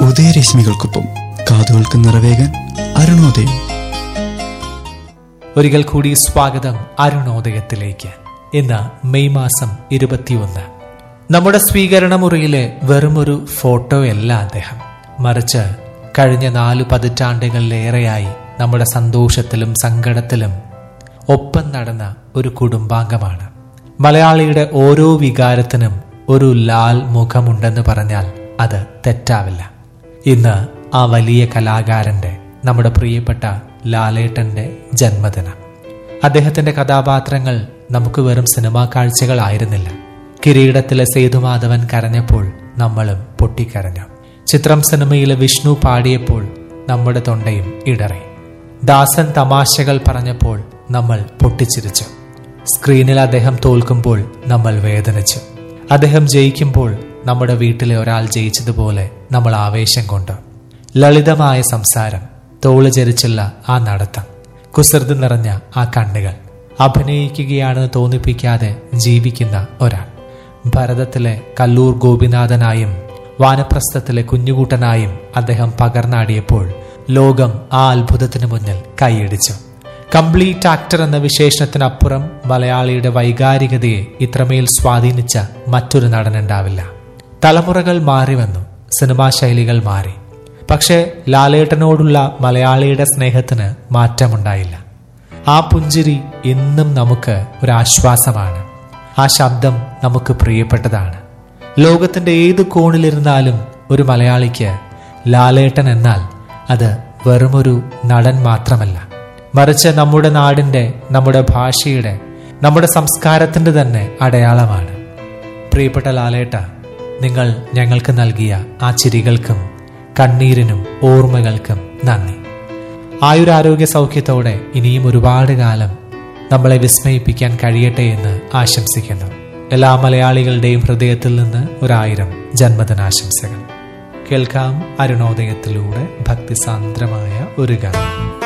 ഉദയരശ്മികൾക്കൊപ്പം കാതുകൾക്ക് നിറവേകാൻ അരുണോദയം ഒരിക്കൽ കൂടി സ്വാഗതം അരുണോദയത്തിലേക്ക് ഇന്ന് മെയ് മാസം ഇരുപത്തിയൊന്ന് നമ്മുടെ സ്വീകരണ മുറിയിലെ വെറുമൊരു ഫോട്ടോയല്ല അദ്ദേഹം മറിച്ച് കഴിഞ്ഞ നാലു പതിറ്റാണ്ടുകളിലേറെയായി നമ്മുടെ സന്തോഷത്തിലും സങ്കടത്തിലും ഒപ്പം നടന്ന ഒരു കുടുംബാംഗമാണ് മലയാളിയുടെ ഓരോ വികാരത്തിനും ഒരു ലാൽ മുഖമുണ്ടെന്ന് പറഞ്ഞാൽ അത് തെറ്റാവില്ല ഇന്ന് ആ വലിയ കലാകാരന്റെ നമ്മുടെ പ്രിയപ്പെട്ട ലാലേട്ടന്റെ ജന്മദിനം അദ്ദേഹത്തിന്റെ കഥാപാത്രങ്ങൾ നമുക്ക് വെറും സിനിമാ കാഴ്ചകളായിരുന്നില്ല കിരീടത്തിലെ സേതുമാധവൻ കരഞ്ഞപ്പോൾ നമ്മളും പൊട്ടിക്കരഞ്ഞു ചിത്രം സിനിമയിലെ വിഷ്ണു പാടിയപ്പോൾ നമ്മുടെ തൊണ്ടയും ഇടറി ദാസൻ തമാശകൾ പറഞ്ഞപ്പോൾ നമ്മൾ പൊട്ടിച്ചിരിച്ചു സ്ക്രീനിൽ അദ്ദേഹം തോൽക്കുമ്പോൾ നമ്മൾ വേദനിച്ചു അദ്ദേഹം ജയിക്കുമ്പോൾ നമ്മുടെ വീട്ടിലെ ഒരാൾ ജയിച്ചതുപോലെ നമ്മൾ ആവേശം കൊണ്ട് ലളിതമായ സംസാരം തോള് ചരിച്ചുള്ള ആ നടത്തം കുസൃതി നിറഞ്ഞ ആ കണ്ണുകൾ അഭിനയിക്കുകയാണെന്ന് തോന്നിപ്പിക്കാതെ ജീവിക്കുന്ന ഒരാൾ ഭരതത്തിലെ കല്ലൂർ ഗോപിനാഥനായും വാനപ്രസ്ഥത്തിലെ കുഞ്ഞുകൂട്ടനായും അദ്ദേഹം പകർന്നാടിയപ്പോൾ ലോകം ആ അത്ഭുതത്തിന് മുന്നിൽ കൈയടിച്ചു കംപ്ലീറ്റ് ആക്ടർ എന്ന വിശേഷണത്തിനപ്പുറം മലയാളിയുടെ വൈകാരികതയെ ഇത്രമേൽ സ്വാധീനിച്ച മറ്റൊരു നടനുണ്ടാവില്ല തലമുറകൾ മാറി വന്നു സിനിമാ ശൈലികൾ മാറി പക്ഷേ ലാലേട്ടനോടുള്ള മലയാളിയുടെ സ്നേഹത്തിന് മാറ്റമുണ്ടായില്ല ആ പുഞ്ചിരി ഇന്നും നമുക്ക് ഒരു ആശ്വാസമാണ് ആ ശബ്ദം നമുക്ക് പ്രിയപ്പെട്ടതാണ് ലോകത്തിന്റെ ഏത് കോണിലിരുന്നാലും ഒരു മലയാളിക്ക് ലാലേട്ടൻ എന്നാൽ അത് വെറുമൊരു നടൻ മാത്രമല്ല മറിച്ച് നമ്മുടെ നാടിന്റെ നമ്മുടെ ഭാഷയുടെ നമ്മുടെ സംസ്കാരത്തിന്റെ തന്നെ അടയാളമാണ് പ്രിയപ്പെട്ട ലാലേട്ട നിങ്ങൾ ഞങ്ങൾക്ക് നൽകിയ ആ ചിരികൾക്കും കണ്ണീരിനും ഓർമ്മകൾക്കും നന്ദി ആയുരാരോഗ്യ സൗഖ്യത്തോടെ ഇനിയും ഒരുപാട് കാലം നമ്മളെ വിസ്മയിപ്പിക്കാൻ കഴിയട്ടെ എന്ന് ആശംസിക്കുന്നു എല്ലാ മലയാളികളുടെയും ഹൃദയത്തിൽ നിന്ന് ഒരായിരം ജന്മദിനാശംസകൾ കേൾക്കാം അരുണോദയത്തിലൂടെ ഭക്തിസാന്ദ്രമായ ഒരു ഗാനം